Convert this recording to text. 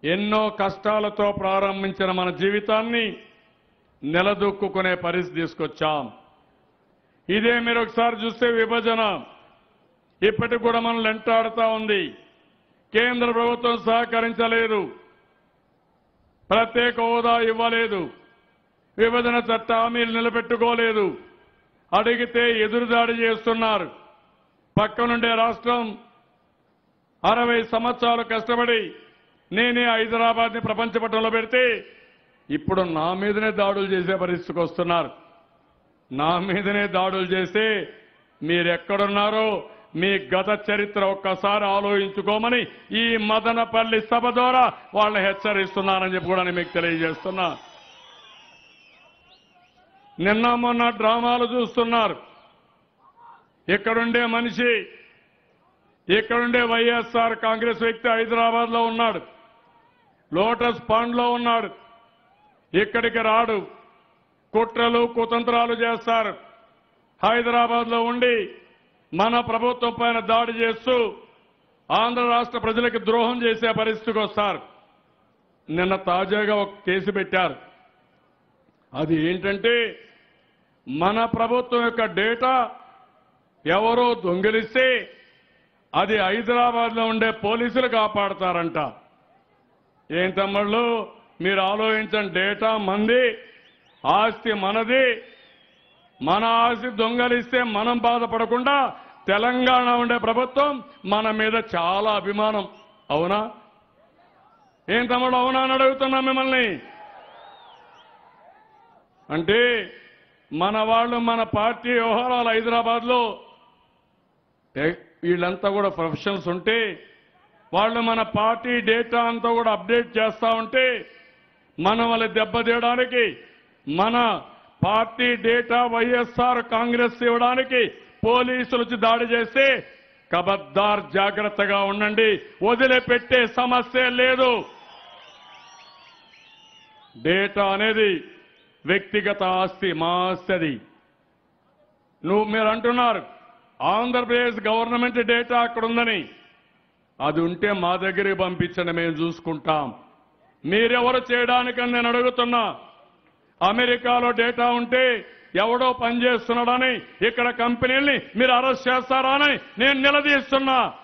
ఎన్నో కష్టాలతో ప్రారంభించిన మన జీవితాన్ని నిలదొక్కునే పరిస్థితి తీసుకొచ్చాం ఇదే మీరు ఒకసారి చూస్తే విభజన ఇప్పటికి కూడా మనం వెంటాడుతా ఉంది కేంద్ర ప్రభుత్వం సహకరించలేదు ప్రత్యేక హోదా ఇవ్వలేదు విభజన చట్ట హామీలు నిలబెట్టుకోలేదు అడిగితే ఎదురుదాడి చేస్తున్నారు పక్కనుండే రాష్ట్రం అరవై సంవత్సరాలు కష్టపడి నేనే హైదరాబాద్ ని ప్రపంచ పట్టణంలో పెడితే ఇప్పుడు నా మీదనే దాడులు చేసే పరిస్థితికి వస్తున్నారు నా మీదనే దాడులు చేస్తే మీరెక్కడున్నారో మీ గత చరిత్ర ఒక్కసారి ఆలోచించుకోమని ఈ మదనపల్లి సభ ద్వారా వాళ్ళని హెచ్చరిస్తున్నానని చెప్పి కూడా నేను మీకు తెలియజేస్తున్నా నిన్న మొన్న డ్రామాలు చూస్తున్నారు ఇక్కడుండే మనిషి ఇక్కడుండే వైఎస్ఆర్ కాంగ్రెస్ వ్యక్తి హైదరాబాద్ లో ఉన్నాడు లోటస్ పాండ్ లో ఉన్నాడు ఇక్కడికి రాడు కుట్రలు కుతంత్రాలు చేస్తారు హైదరాబాద్ లో ఉండి మన ప్రభుత్వం పైన దాడి చేస్తూ ఆంధ్ర రాష్ట్ర ప్రజలకు ద్రోహం చేసే పరిస్థితికి వస్తారు నిన్న తాజాగా ఒక కేసు పెట్టారు అది ఏంటంటే మన ప్రభుత్వం యొక్క డేటా ఎవరో దొంగిలిస్తే అది హైదరాబాద్ లో ఉండే పోలీసులు కాపాడతారంట ఏం తమ్ముళ్ళు మీరు ఆలోచించండి డేటా మంది ఆస్తి మనది మన ఆస్తి దొంగలిస్తే మనం బాధపడకుండా తెలంగాణ ఉండే ప్రభుత్వం మన మీద చాలా అభిమానం అవునా ఏం తమ్ముడు అవునా అని అడుగుతున్నా మిమ్మల్ని అంటే మన వాళ్ళు మన పార్టీ వ్యవహారాలు హైదరాబాద్ లో వీళ్ళంతా కూడా ప్రొఫెషనల్స్ ఉంటే వాళ్ళు మన పార్టీ డేటా అంతా కూడా అప్డేట్ చేస్తా ఉంటే మన వాళ్ళ దెబ్బతీయడానికి మన పార్టీ డేటా వైఎస్ఆర్ కాంగ్రెస్ ఇవ్వడానికి పోలీసులు వచ్చి దాడి చేస్తే కబద్దార్ జాగ్రత్తగా ఉండండి వదిలిపెట్టే సమస్య లేదు డేటా అనేది వ్యక్తిగత ఆస్తి మా ఆస్తి అది నువ్వు మీరు అంటున్నారు ఆంధ్రప్రదేశ్ గవర్నమెంట్ డేటా అక్కడ ఉందని అది ఉంటే మా దగ్గరికి పంపించండి మేము చూసుకుంటాం మీరెవరు చేయడానికని నేను అడుగుతున్నా అమెరికాలో డేటా ఉంటే ఎవడో పనిచేస్తున్నాడని ఇక్కడ కంపెనీల్ని మీరు అరెస్ట్ చేస్తారా అని నేను నిలదీస్తున్నా